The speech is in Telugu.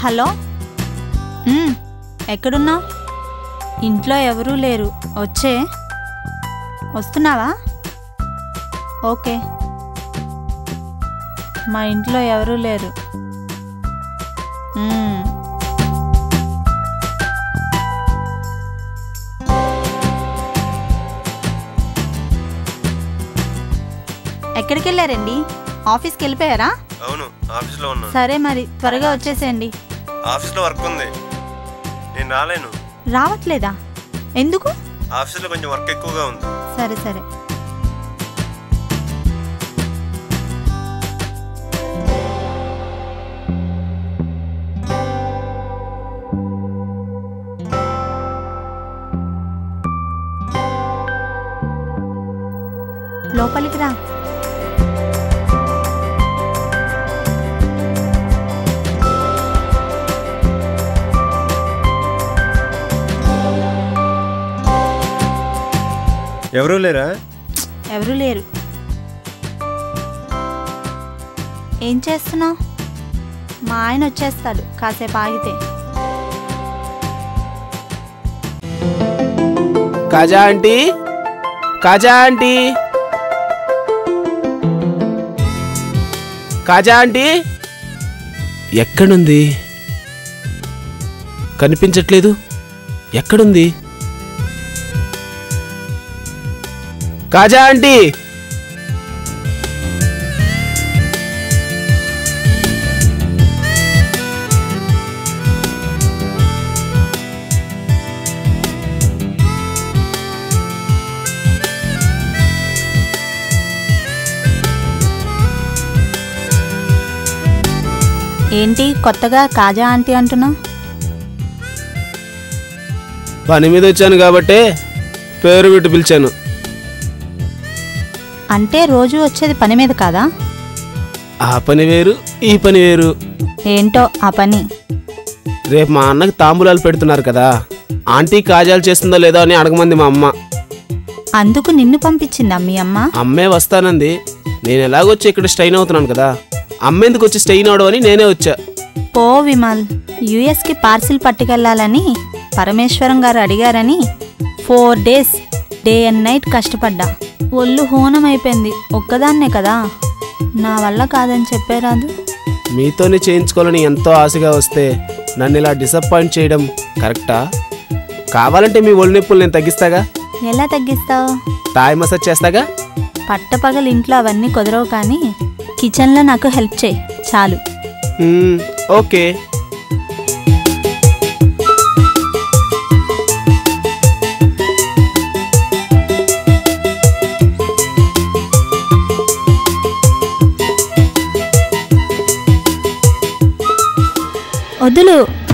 హలో మ్, ఎక్కడున్నావు ఇంట్లో ఎవరూ లేరు వచ్చే వస్తున్నావా ఓకే మా ఇంట్లో ఎవరూ లేరు మ్. ఎక్కడికి వెళ్ళారండి ఆఫీస్కి వెళ్ళిపోయారా అవును ఆఫీస్లో ఉన్నాను సరే మరి త్వరగా వచ్చేసేయండి ఆఫీస్లో వర్క్ ఉంది నేను రాలేను రావట్లేదా ఎందుకు ఆఫీస్లో కొంచెం వర్క్ ఎక్కువగా ఉంది సరే సరే లోపలికి రా ఎవరూ లేరా ఎవరూ లేరు ఏం చేస్తున్నావు మా ఆయన వచ్చేస్తాడు కాసేపు ఆగితే Kaja aunty Kaja aunty Kaja aunty ఎక్కడుంది కనిపించట్లేదు ఎక్కడుంది కాజా ఆంటీ ఏంటి కొత్తగా కాజా ఆంటీ అంటున్నావు పని మీద వచ్చాను కాబట్టే పేరు పెట్టి పిలిచాను అంటే రోజు వచ్చేది పని మీద కాదా ఆ పని వేరు ఈ పని వేరు ఏంటో ఆ పని రేపు మా అన్నకి తాంబూలాలు పెడుతున్నారు కదా ఆంటీ కాజాలు చేస్తుందో లేదో అని అడగమంది మా అమ్మ అందుకు నిన్ను పంపించిందా మీ అమ్మ అమ్మే వస్తానంది నేను ఎలాగొచ్చి ఇక్కడ స్ట్రైన్ అవుతున్నాను కదా అమ్మెందుకు వచ్చి స్ట్రెయిన్ అవడం అని నేనే వచ్చా పో విమల్ యుఎస్కి పార్సిల్ పట్టుకెళ్ళాలని పరమేశ్వరం గారు అడిగారని four days day and night కష్టపడ్డా ఒళ్ళు హోనం అయిపోయింది ఒక్కదాన్నే కదా నా వల్ల కాదని చెప్పేరాదు మీతోనే చేయించుకోవాలని ఎంతో ఆశగా వస్తే నన్ను ఇలా డిసప్పాయింట్ చేయడం కరెక్టా కావాలంటే మీ ఒళ్ళు నొప్పులు నేను తగ్గిస్తాగా ఎలా తగ్గిస్తావు తాయి మసాజ్ చేస్తాగా పట్టపగలు ఇంట్లో అవన్నీ కుదరవు కానీ కిచెన్లో నాకు హెల్ప్ చేయి చాలు మ్మ్, ఓకే వదులు